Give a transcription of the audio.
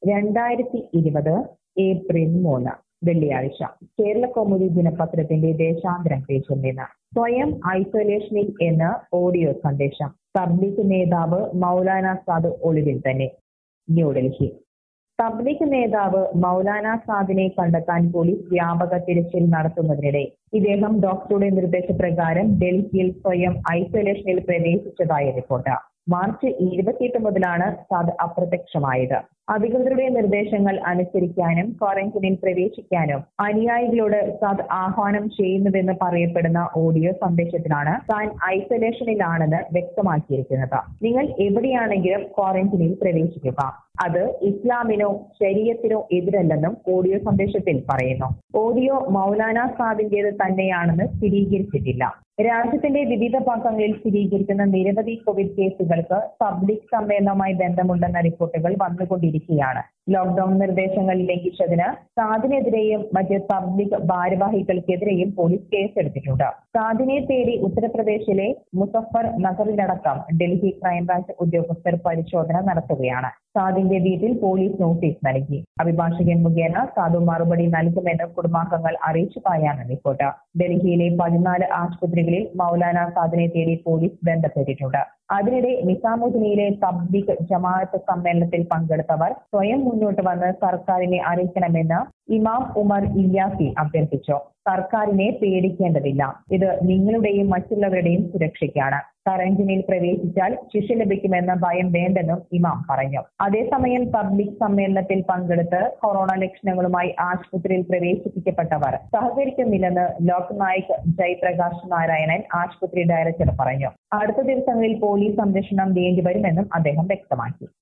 രണ്ടായിരത്തി ഇരുപത് ഏപ്രിൽ മൂന്ന് വെള്ളിയാഴ്ച കേരള കൗമുദി ദിനപത്രത്തിന്റെ ദേശാന്തരം പേജിൽ നിന്ന് സ്വയം ഐസൊലേഷനിൽ എന്ന് ഓഡിയോ സന്ദേശം തബ്ലീഗ് നേതാവ് മൗലാന സാദ് ഒളിവിൽ തന്നെ ന്യൂഡൽഹി തബ്ലീഗ് നേതാവ് മൗലാന സാദിനെ കണ്ടെത്താൻ പോലീസ് വ്യാപക തിരച്ചിൽ നടത്തുന്നതിനിടെ ഇദ്ദേഹം ഡോക്ടറുടെ നിർദ്ദേശപ്രകാരം ഡൽഹിയിൽ സ്വയം ഐസൊലേഷനിൽ പ്രവേശിച്ചതായി റിപ്പോർട്ട് മാർച്ച് ഇരുപത്തിയെട്ട് മുതലാണ് സാദ് അപ്രത്യക്ഷമായത് അധികൃതരുടെ നിർദ്ദേശങ്ങൾ അനുസരിക്കാനും ക്വാറന്റൈനിൽ പ്രവേശിക്കാനും അനുയായികളോട് സാദ് ആഹ്വാനം ചെയ്യുന്നുവെന്ന് പറയപ്പെടുന്ന ഓഡിയോ സന്ദേശത്തിലാണ് താൻ ഐസൊലേഷനിലാണെന്ന് വ്യക്തമാക്കിയിരിക്കുന്നത് നിങ്ങൾ എവിടെയാണെങ്കിലും ക്വാറന്റൈനിൽ പ്രവേശിക്കുക അത് ഇസ്ലാമിനോ ശരീരത്തിനോ എതിരല്ലെന്നും ഓഡിയോ സന്ദേശത്തിൽ പറയുന്നു ഓഡിയോ മൗലാന സാദിന്റേത് തന്നെയാണെന്ന് സ്ഥിരീകരിച്ചിട്ടില്ല രാജ്യത്തിന്റെ വിവിധ ഭാഗങ്ങളിൽ സ്ഥിരീകരിക്കുന്ന നിരവധി കോവിഡ് കേസുകൾക്ക് പബ്ലിക് സമ്മേളനവുമായി ബന്ധമുണ്ടെന്ന റിപ്പോർട്ടുകൾ വന്നുകൊണ്ടിരിക്കുകയാണ് ലോക്ഡൌൺ നിർദ്ദേശങ്ങൾ ലംഘിച്ചതിന് സാദിനെതിരെയും മറ്റ് പബ്ലിക് ഭാരവാഹികൾക്കെതിരെയും പോലീസ് കേസെടുത്തിട്ടുണ്ട് സാദിനെ തേടി ഉത്തർപ്രദേശിലെ മുസഫർ നഗറിലടക്കം ഡൽഹി ക്രൈംബ്രാഞ്ച് ഉദ്യോഗസ്ഥർ പരിശോധന നടത്തുകയാണ് സാദിന്റെ വീട്ടിൽ പോലീസ് നോട്ടീസ് നൽകി അഭിഭാഷകൻ മുഖേന സാധു മറുപടി നൽകുമെന്ന് കുടുംബാംഗങ്ങൾ അറിയിച്ചതായാണ് റിപ്പോർട്ട് ഡൽഹിയിലെ പതിനാല് ആശുപത്രികളിൽ മൗലാന സാദിനെ തേടി പോലീസ് ബന്ധപ്പെട്ടിട്ടുണ്ട് അതിനിടെ നിസാമുദ്ദീനിലെ തബ്ലീഗ് ജമാഅത്ത് സമ്മേളനത്തിൽ പങ്കെടുത്തവർ സ്വയം മുന്നോട്ട് വന്ന് സർക്കാരിനെ അറിയിക്കണമെന്ന് ഇമാം ഉമർ ഇല്യാസി അഭ്യർത്ഥിച്ചു സർക്കാരിനെ പേടിക്കേണ്ടതില്ല ഇത് നിങ്ങളുടെയും മറ്റുള്ളവരുടെയും സുരക്ഷയ്ക്കാണ് കറന്റീനിൽ പ്രവേശിച്ചാൽ ശിക്ഷ ലഭിക്കുമെന്ന ഭയം വേണ്ടെന്നും ഇമാം പറഞ്ഞു അതേസമയം പബ്ലിക് സമ്മേളനത്തിൽ പങ്കെടുത്ത് കൊറോണ ലക്ഷണങ്ങളുമായി ആശുപത്രിയിൽ പ്രവേശിപ്പിക്കപ്പെട്ടവർ സഹകരിക്കുന്നില്ലെന്ന് ലോക് നായിക് ജയപ്രകാശ് നാരായണൻ ആശുപത്രി ഡയറക്ടർ പറഞ്ഞു അടുത്ത ദിവസങ്ങളിൽ പോലീസ് സംരക്ഷണം വേണ്ടിവരുമെന്നും അദ്ദേഹം വ്യക്തമാക്കി